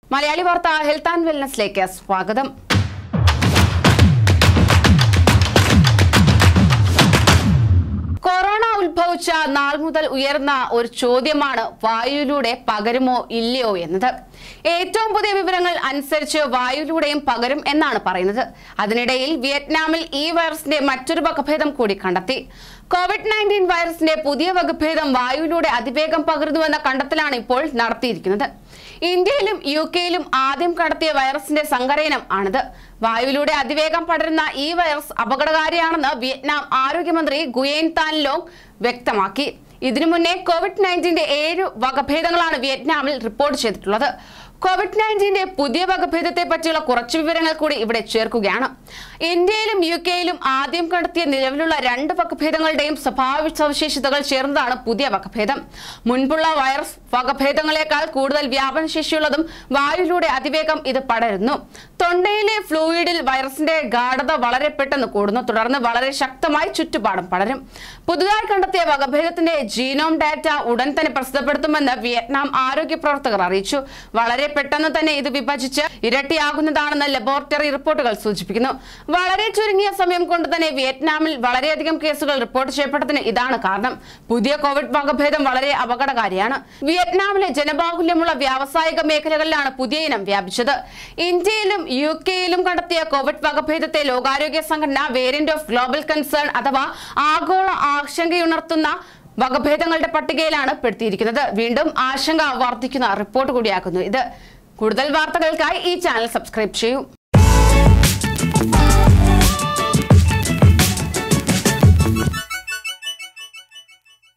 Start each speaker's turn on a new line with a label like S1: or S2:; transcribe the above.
S1: മലയാളി വാർത്ത health and വെൽനസിലേക്ക് സ്വാഗതം corona ഉത്ഭവിച്ച നാൾ മുതൽ ഉയർന്ന ഒരു ചോദ്യമാണ് വായുവിലൂടെ പകരുമോ ഇല്ലയോ എന്നത് ഏറ്റവും പുതിയ വിവരങ്ങൾ അനുസരിച്ച് വായുവിലൂടെയും പകരും എന്നാണ് പറയുന്നത് അതിനിടയിൽ വിയറ്റ്നാമിൽ ഈ വൈറസിന്റെ മറ്റൊരു വകഭേദം കൂടി കണ്ടെത്തി കോവിഡ് നയൻറ്റീൻ വൈറസിന്റെ പുതിയ വകഭേദം വായുവിലൂടെ അതിവേഗം പകരുന്നുവെന്ന കണ്ടെത്തലാണ് ഇപ്പോൾ നടത്തിയിരിക്കുന്നത് ഇന്ത്യയിലും യു കെയിലും ആദ്യം കണ്ടെത്തിയ വൈറസിന്റെ സങ്കരയിനം ആണിത് വായുവിലൂടെ അതിവേഗം പടരുന്ന ഈ വൈറസ് അപകടകാരിയാണെന്ന് വിയറ്റ്നാം ആരോഗ്യമന്ത്രി ഗുയേൻ താൻ ലോങ് വ്യക്തമാക്കി ഇതിനു മുന്നേ കോവിഡ് നയൻറ്റീന്റെ ഏഴ് വകഭേദങ്ങളാണ് വിയറ്റ്നാമിൽ റിപ്പോർട്ട് ചെയ്തിട്ടുള്ളത് കോവിഡ് നയൻറ്റീന്റെ പുതിയ വകഭേദത്തെ പറ്റിയുള്ള കുറച്ച് വിവരങ്ങൾ കൂടി ഇവിടെ ചേർക്കുകയാണ് ഇന്ത്യയിലും യു കെയിലും ആദ്യം കണ്ടെത്തിയ നിലവിലുള്ള രണ്ട് വകഭേദങ്ങളുടെയും സ്വഭാവ സവിശേഷതകൾ ചേർന്നതാണ് പുതിയ വകഭേദം മുൻപുള്ള വൈറസ് വകഭേദങ്ങളെക്കാൾ കൂടുതൽ വ്യാപനശേഷിയുള്ളതും വായുവിലൂടെ അതിവേഗം ഇത് പടരുന്നു തൊണ്ടയിലെ ഫ്ലൂയിഡിൽ വൈറസിന്റെ ഗാഠത വളരെ പെട്ടെന്ന് കൂടുന്നു തുടർന്ന് വളരെ ശക്തമായി ചുറ്റുപാടും പടരും പുതുതായി കണ്ടെത്തിയ വകഭേദത്തിന്റെ ജീനോം ഡാറ്റ ഉടൻ തന്നെ പ്രസിദ്ധപ്പെടുത്തുമെന്ന് വിയറ്റ്നാം ആരോഗ്യ പ്രവർത്തകർ അറിയിച്ചു വളരെ പെട്ടെന്ന് തന്നെ ഇത് വിഭജിച്ച് ഇരട്ടിയാകുന്നതാണെന്ന് ലബോറട്ടറി റിപ്പോർട്ടുകൾ സൂചിപ്പിക്കുന്നു വളരെ ചുരുങ്ങിയ സമയം കൊണ്ട് തന്നെ വിയറ്റ്നാമിൽ വളരെയധികം കേസുകൾ റിപ്പോർട്ട് ചെയ്യപ്പെട്ടതിന് ഇതാണ് കാരണം പുതിയ കോവിഡ് വകഭേദം വളരെ അപകടകാരിയാണ് വിയറ്റ്നാമിലെ ജനബാഹുല്യമുള്ള വ്യാവസായിക മേഖലകളിലാണ് പുതിയ ഇനം വ്യാപിച്ചത് ഇന്ത്യയിലും യു കെയിലും കണ്ടെത്തിയ കോവിഡ് വകഭേദത്തെ ലോകാരോഗ്യ സംഘടന വേരിയന്റ് ഓഫ് ഗ്ലോബൽ കൺസേൺ അഥവാ ആഗോള ആശങ്കയുണർത്തുന്ന വകഭേദങ്ങളുടെ പട്ടികയിലാണ് പെടുത്തിയിരിക്കുന്നത് വീണ്ടും ആശങ്ക വർദ്ധിക്കുന്ന റിപ്പോർട്ട് കൂടിയാക്കുന്നു ഇത് കൂടുതൽ വാർത്തകൾക്കായി ഈ ചാനൽ സബ്സ്ക്രൈബ് ചെയ്യൂ